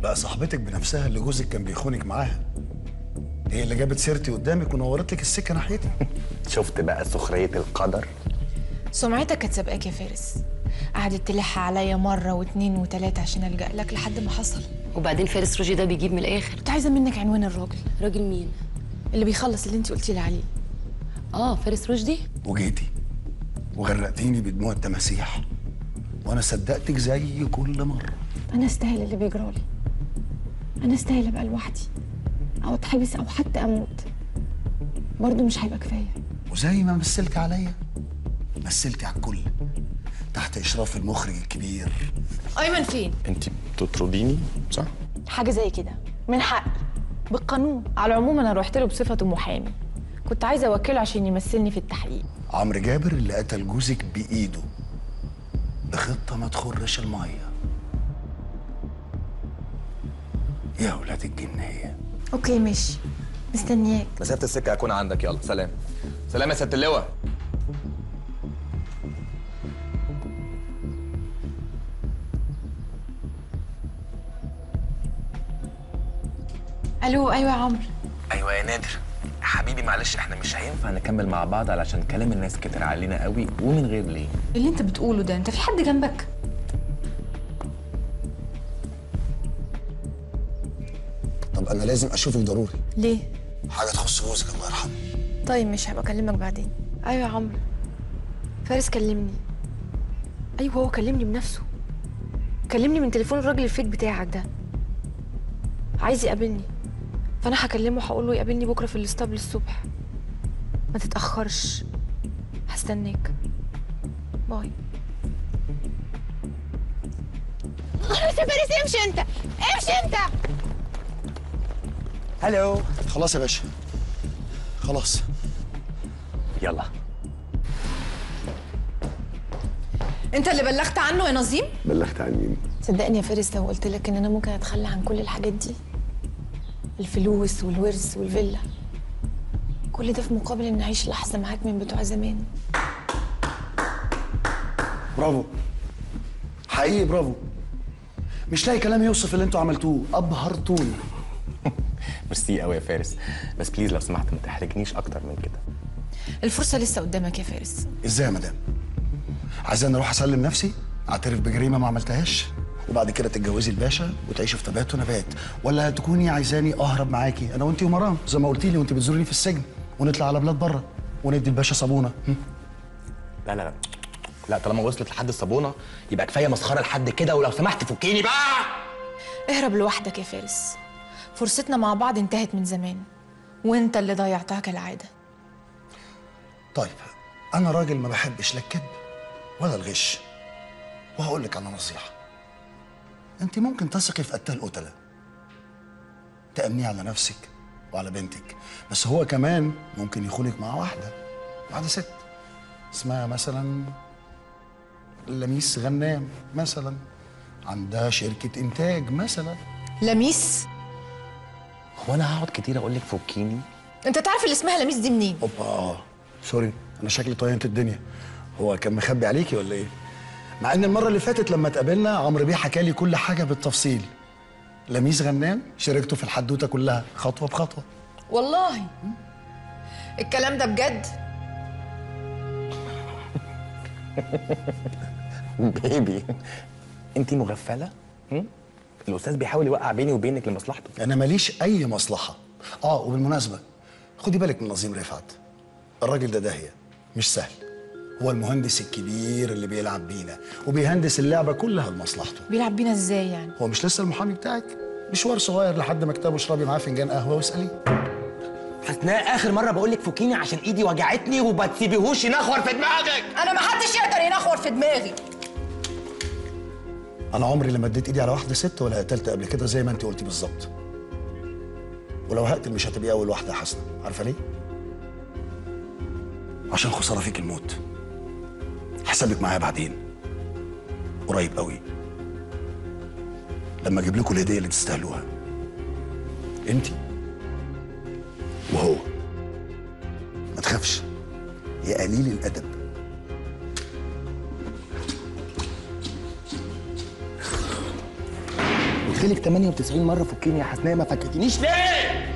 بقى صاحبتك بنفسها اللي جوزك كان بيخونك معاها هي اللي جابت سيرتي قدامك ونورت لك السكه ناحيتي شفت بقى سخريه القدر سمعتك كانت سابقاك يا فارس قعدت تلح عليا مرة واتنين وتلاتة عشان ألجأ لك لحد ما حصل وبعدين فارس رشدي ده بيجيب من الاخر كنت عايزة منك عنوان الراجل راجل مين اللي بيخلص اللي انت قلتي لي عليه اه فارس رشدي وجيتي وغرقتيني بدموع التماسيح وانا صدقتك زي كل مره أنا أستاهل اللي بيجرالي أنا أستاهل أبقى لوحدي أو أتحبس أو حتى أموت برضه مش هيبقى كفاية وزي ما مثلت عليا مثلتي على الكل تحت اشراف المخرج الكبير أيمن فين؟ انت بتطرديني صح حاجة زي كده من حقي بالقانون على العموم أنا رحت له بصفته محامي كنت عايزة أوكله عشان يمثلني في التحقيق عمرو جابر اللي قتل جوزك بايده بخطه ما تخرش الميه يا ولاد الجنيه أوكي ماشي مستنياك مسافه السكه هكون عندك يلا سلام سلام يا ست اللواء ألو أيوة يا عمرو ايوه يا نادر حبيبي معلش احنا مش هينفع نكمل مع بعض علشان كلام الناس كتر علينا قوي ومن غير ليه اللي أنت بتقوله ده أنت في حد جنبك؟ طب انا لازم اشوفك ضروري ليه؟ حاجه تخص جوزك الله يرحمه طيب مش هبقى اكلمك بعدين ايوه يا عمرو فارس كلمني ايوه هو كلمني بنفسه كلمني من تليفون الراجل الفيك بتاعك ده عايز يقابلني فانا هكلمه هقول له يقابلني بكره في الاسطبل الصبح ما تتاخرش هستناك باي خلاص يا فارس امشي انت امشي انت هلو خلاص يا باشا خلاص يلا انت اللي بلغت عنه يا نظيم بلغت عن مين صدقني يا فارس لو قلت لك ان انا ممكن اتخلى عن كل الحاجات دي الفلوس والورث والفيلا كل ده في مقابل ان اعيش لحظه معاك من بتوع زمان برافو حقيقي برافو مش لاقي كلام يوصف اللي انتوا عملتوه ابهرتوني ميرسي قوي يا فارس بس بليز لو سمحت ما تحرجنيش اكتر من كده الفرصه لسه قدامك يا فارس ازاي يا مدام عايزاني اروح اسلم نفسي اعترف بجريمه ما عملتهاش وبعد كده تتجوزي الباشا وتعيشي في تبات ونبات ولا تكوني عايزاني اهرب معاكي انا وانت ومرام زي ما قلتي لي وانت بتزوريني في السجن ونطلع على بلاد بره وندي الباشا صابونه هم؟ لا لا لا لا طالما وصلت لحد الصابونه يبقى كفايه مسخره لحد كده ولو سمحت فكيني بقى اهرب لوحدك يا فارس فرصتنا مع بعض انتهت من زمان وانت اللي ضيعتها كالعاده طيب انا راجل ما بحبش لا الكذب ولا الغش وهقول لك على نصيحه انت ممكن تثقي في قتال قتله تامنيه على نفسك وعلى بنتك بس هو كمان ممكن يخونك مع واحده واحده ست اسمها مثلا لميس غنام مثلا عندها شركه انتاج مثلا لميس هو انا هقعد كتير اقول لك فكيني انت تعرف اللي اسمها لميس دي منين اوبا سوري انا شكلي طينت الدنيا هو كان مخبي عليكي ولا ايه مع ان المره اللي فاتت لما اتقابلنا عمرو بيه حكى لي كل حاجه بالتفصيل لميس غنام شاركته في الحدوته كلها خطوه بخطوه والله الكلام ده بجد بيبي انت مغفله هم؟ الاستاذ بيحاول يوقع بيني وبينك لمصلحته انا ماليش اي مصلحه اه وبالمناسبه خدي بالك من نظيم رفعت الراجل ده داهيه مش سهل هو المهندس الكبير اللي بيلعب بينا وبيهندس اللعبه كلها لمصلحته بيلعب بينا ازاي يعني هو مش لسه المحامي بتاعك مشوار صغير لحد مكتبه اشربي معاه فنجان قهوه واساليه حسناء اخر مره بقول لك فكيني عشان ايدي وجعتني وما تسيبيهوش ينخور في دماغك انا ما حدش يقدر ينخور في دماغي انا عمري لما اديت ايدي على واحده ست ولا قتلت قبل كده زي ما انت قلتي بالظبط ولو هقتل مش هتبقي اول واحده يا حسنه عارفه ليه عشان خساره فيك الموت حسابك معايا بعدين قريب قوي لما اجيب لكم الهديه اللي تستاهلوها انت وهو ما تخافش يا قليل الادب قلت لك 98 مره فكيني يا حسناء ما فكتنيش ليه